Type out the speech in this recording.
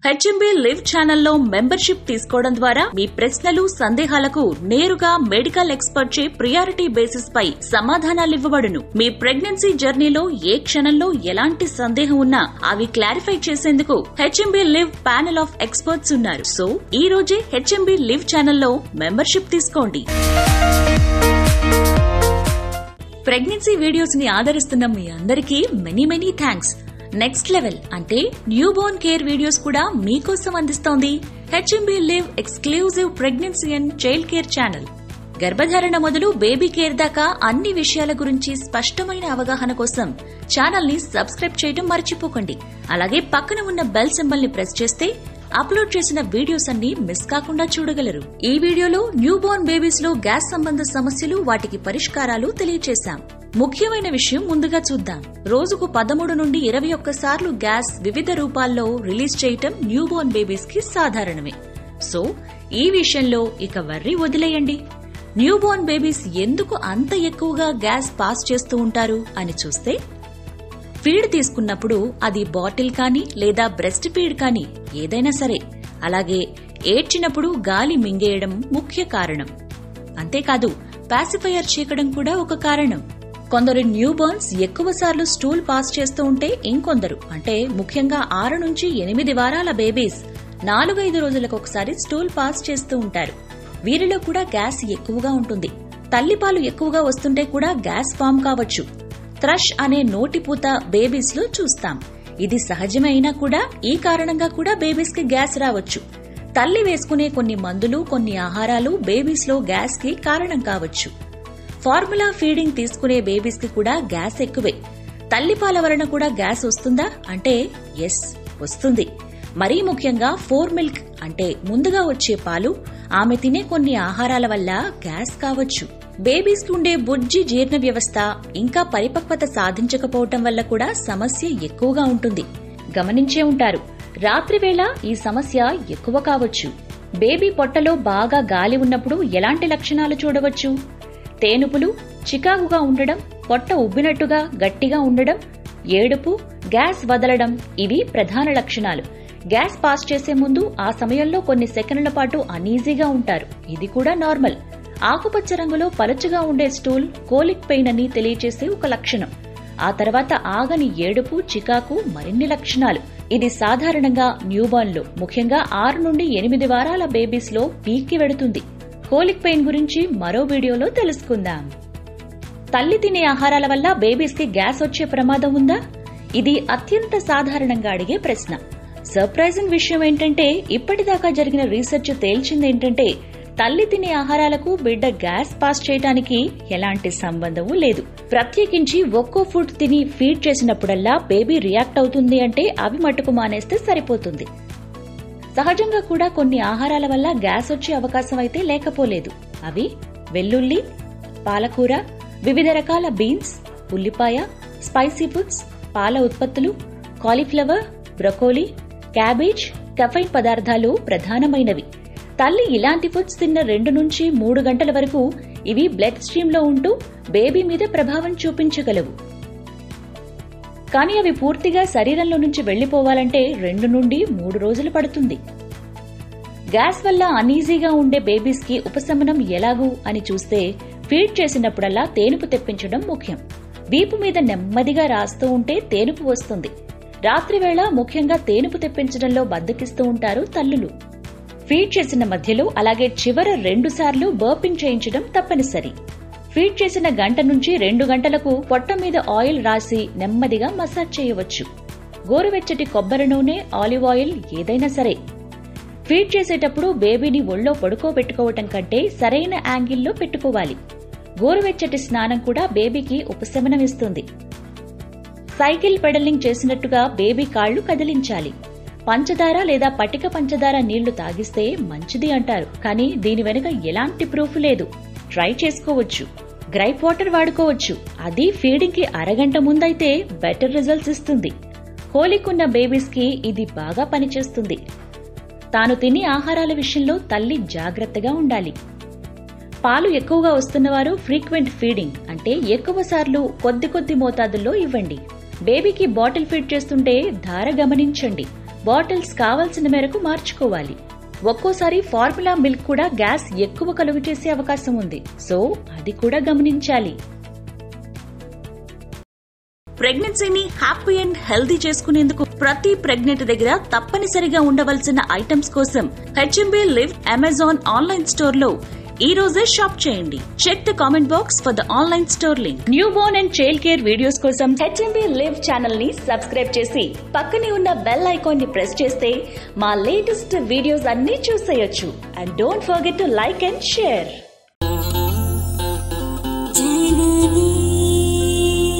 HMB live ఛానల్లో membership తీసుకోవడం ద్వారా మీ ప్రశ్నలు సందేహాలకు నేరుగా మెడికల్ ఎక్స్పర్ట్ చే ప్రియారిటీ బేసిస్ పై సమాధానాలు ఇవ్వబడును మీ ప్రెగ్నెన్సీ జర్నీలో ఏ క్షణంలో ఎలాంటి సందేహం ఉన్నా అవి క్లారిఫై చేసేందుకు HMB live panel of experts ఉన్నారు సో ఈ రోజే హెచ్ఎంబీ లివ్ ఛానల్లో మెంబర్షిప్ తీసుకోండి ప్రెగ్నెన్సీ వీడియోస్ ని ఆదరిస్తున్న మీ అందరికీ many many thanks next level అంటే న్యూ బోర్న్ కేర్ వీడియోస్ కూడా మీకోసం అందిస్తోంది HMB live exclusive pregnancy and child care channel గర్భధారణ మొదలు బేబీ కేర్ దాకా అన్ని విషయాల గురించి స్పష్టమైన అవగాహన కోసం ఛానల్ ని సబ్స్క్రైబ్ చేయడం మర్చిపోకండి అలాగే పక్కన ఉన్న బెల్ సింబల్ ని ప్రెస్ చేస్తే అప్లోడ్ చేసిన వీడియోస్ అన్ని మిస్ కాకుండా చూడగలరు ఈ వీడియోలో న్యూ బోర్న్ బేబీస్ లో గ్యాస్ సంబంధ సమస్యలు వాటికి పరిష్కారాలు తెలియచేశాం ముఖ్యమైన విషయం ముందుగా చూద్దాం రోజుకు పదమూడు నుండి ఇరవై ఒక్క సార్లు గ్యాస్ వివిధ రూపాల్లో రిలీజ్ చేయటం న్యూ బోర్న్ బేబీస్ కి సాధారణమే సో ఈ విషయంలో ఇక వర్రి వదిలేయండి న్యూ బోర్న్ బేబీస్ ఎందుకు అంత ఎక్కువగా గ్యాస్ పాస్ చేస్తూ ఉంటారు అని చూస్తే ఫీడ్ తీసుకున్నప్పుడు అది బాటిల్ కానీ లేదా బ్రెస్ట్ ఫీడ్ కానీ ఏదైనా సరే అలాగే ఏడ్చినప్పుడు గాలి మింగేయడం ముఖ్య కారణం అంతేకాదు పాసిఫైయర్ చీకడం కూడా ఒక కారణం కొందరు న్యూ బర్న్స్ ఎక్కువ సార్లు స్టూల్ పాస్ చేస్తూ ఉంటే ఇంకొందరు అంటే ముఖ్యంగా ఆరు నుంచి ఎనిమిది వారాల బేబీస్ నాలుగైదు రోజులకు ఒకసారి స్టూల్ పాస్ చేస్తూ ఉంటారు వీరిలో కూడా గ్యాస్ ఎక్కువగా ఉంటుంది తల్లిపాలు ఎక్కువగా వస్తుంటే కూడా గ్యాస్ ఫామ్ కావచ్చు థ్రష్ అనే నోటిపూత బేబీస్ లో చూస్తాం ఇది సహజమే అయినా కూడా ఈ కారణంగా కూడా బేబీస్ కి గ్యాస్ రావచ్చు తల్లి వేసుకునే కొన్ని మందులు కొన్ని ఆహారాలు బేబీస్ లో గ్యాస్ కి కారణం కావచ్చు ఫార్ములా ఫీడింగ్ తీసుకునే బేబీస్ కి కూడా గ్యాస్ ఎక్కువే తల్లిపాల వలన కూడా గ్యాస్ వస్తుందా అంటే ఎస్ వస్తుంది మరీ ముఖ్యంగా ఫోర్ మిల్క్ అంటే ముందుగా వచ్చే పాలు ఆమె తినే కొన్ని ఆహారాల వల్ల గ్యాస్ కావచ్చు బేబీస్ కి ఉండే బుజ్జి జీర్ణ వ్యవస్థ ఇంకా పరిపక్వత సాధించకపోవటం వల్ల కూడా సమస్య ఎక్కువగా ఉంటుంది గమనించే ఉంటారు రాత్రివేళ ఈ సమస్య ఎక్కువ కావచ్చు బేబీ పొట్టలో బాగా గాలి ఉన్నప్పుడు ఎలాంటి లక్షణాలు చూడవచ్చు తేనుపులు చికాకుగా ఉండడం పొట్ట ఉబ్బినట్టుగా గట్టిగా ఉండడం ఏడుపు గ్యాస్ వదలడం ఇవి ప్రధాన లక్షణాలు గ్యాస్ పాస్ చేసే ముందు ఆ సమయంలో కొన్ని సెకండ్ల పాటు అనీజీగా ఉంటారు ఇది కూడా నార్మల్ ఆకుపచ్చ రంగులో పలుచగా ఉండే స్టూల్ కోలిక్ పెయిన్ అని తెలియచేసే ఒక లక్షణం ఆ తర్వాత ఆగని ఏడుపు చికాకు మరిన్ని లక్షణాలు ఇది సాధారణంగా న్యూబార్న్ లో ముఖ్యంగా ఆరు నుండి ఎనిమిది వారాల బేబీస్ లో పీక్కి వెడుతుంది కోలిక్ పెయిన్ గురించి మరో వీడియోలో తెలుసుకుందాం తల్లి తినే ఆహారాల వల్ల బేబీస్ కి గ్యాస్ వచ్చే ప్రమాదం ఉందా ఇది అత్యంత సాధారణంగా అడిగే ప్రశ్న సర్ప్రైజింగ్ విషయం ఏంటంటే ఇప్పటిదాకా జరిగిన రీసెర్చ్ తేల్చింది ఏంటంటే తల్లి తినే ఆహారాలకు బిడ్డ గ్యాస్ పాస్ చేయడానికి ఎలాంటి సంబంధము లేదు ప్రత్యేకించి ఒక్కో ఫుడ్ తిని ఫీడ్ చేసినప్పుడల్లా బేబీ రియాక్ట్ అవుతుంది అంటే అవి మట్టుకు మానేస్తే సరిపోతుంది సహజంగా కూడా కొన్ని ఆహారాల వల్ల గ్యాస్ వచ్చే అవకాశం అయితే లేకపోలేదు అవి వెల్లుల్లి పాలకూర వివిధ రకాల బీన్స్ ఉల్లిపాయ స్పైసీ ఫుడ్స్ పాల ఉత్పత్తులు కాలీఫ్లవర్ బ్రొకోలీ క్యాబేజ్ కెఫైన్ పదార్థాలు ప్రధానమైనవి తల్లి ఇలాంటి ఫుడ్స్ తిన్న రెండు నుంచి మూడు గంటల వరకు ఇవి బ్లడ్ స్ట్రీమ్ లో ఉంటూ బేబీ మీద ప్రభావం చూపించగలవు కానీ అవి పూర్తిగా శరీరంలో నుంచి వెళ్లిపోవాలంటే రెండు నుండి మూడు రోజులు పడుతుంది గ్యాస్ వల్ల అనీజీగా ఉండే బేబీస్ కి ఉపశమనం ఎలాగూ అని చూస్తే ఫీడ్ చేసినప్పుడల్లా తేనుపు తెప్పించడం ముఖ్యం వీపు మీద నెమ్మదిగా రాస్తూ ఉంటే తేనుపు వస్తుంది రాత్రివేళ ముఖ్యంగా తేనుపు తెప్పించడంలో బద్దకిస్తూ ఉంటారు తల్లులు ఫీడ్ చేసిన మధ్యలో అలాగే చివర రెండు సార్లు బర్పింగ్ చేయించడం తప్పనిసరి ఫీడ్ చేసిన గంట నుంచి రెండు గంటలకు పొట్ట మీద ఆయిల్ రాసి నెమ్మదిగా మసాజ్ చేయవచ్చు గోరువెచ్చటి కొబ్బరి నూనె ఆలివ్ ఆయిల్ ఏదైనా సరే ఫీడ్ చేసేటప్పుడు బేబీని ఒళ్ళో పడుకోబెట్టుకోవటం కంటే సరైన యాంగిల్లో పెట్టుకోవాలి గోరువెచ్చటి స్నానం కూడా బేబీకి ఉపశమనం ఇస్తుంది సైకిల్ పెడలింగ్ చేసినట్టుగా బేబీ కాళ్లు కదిలించాలి పంచదార లేదా పటిక పంచదార నీళ్లు తాగిస్తే మంచిది అంటారు కానీ దీని వెనుక ఎలాంటి ప్రూఫ్ లేదు ట్రై చేసుకోవచ్చు గ్రైప్ వాటర్ వాడుకోవచ్చు అది ఫీడింగ్ కి అరగంట ముందైతే బెటర్ రిజల్ట్స్ ఇస్తుంది కోలికున్న బేబీస్ కి ఇది బాగా పనిచేస్తుంది తాను తినే ఆహారాల విషయంలో తల్లి జాగ్రత్తగా ఉండాలి పాలు ఎక్కువగా వస్తున్నవారు ఫ్రీక్వెంట్ ఫీడింగ్ అంటే ఎక్కువ సార్లు కొద్ది కొద్ది మోతాదుల్లో ఇవ్వండి బేబీకి బాటిల్ ఫీడ్ చేస్తుంటే ధార గమనించండి బాటిల్స్ కావాల్సిన మేరకు మార్చుకోవాలి ఒక్కోసారి ఫార్ములా మిల్క్ కూడా గ్యాస్ ఎక్కువ కలుగు చేసే అవకాశం ఉంది సో అది కూడా గమనించాలి ప్రెగ్నెన్సీని హ్యాపీ అండ్ హెల్దీ చేసుకునేందుకు ప్రతి ప్రెగ్నెంట్ దగ్గర తప్పనిసరిగా ఉండవలసిన ఐటమ్స్ కోసం HMB live Amazon online store లో ఈ రోజే షాప్ చేయండి check the comment box for the online store link newborn and child care videos కోసం హెచ్ఎంబీ లివ్ ఛానల్ ని సబ్స్క్రైబ్ చేసి పక్కనే ఉన్న బెల్ ఐకాన్ ని ప్రెస్ చేస్తే మా లేటెస్ట్ వీడియోస్ అన్ని చూసేయొచ్చు and don't forget to like and share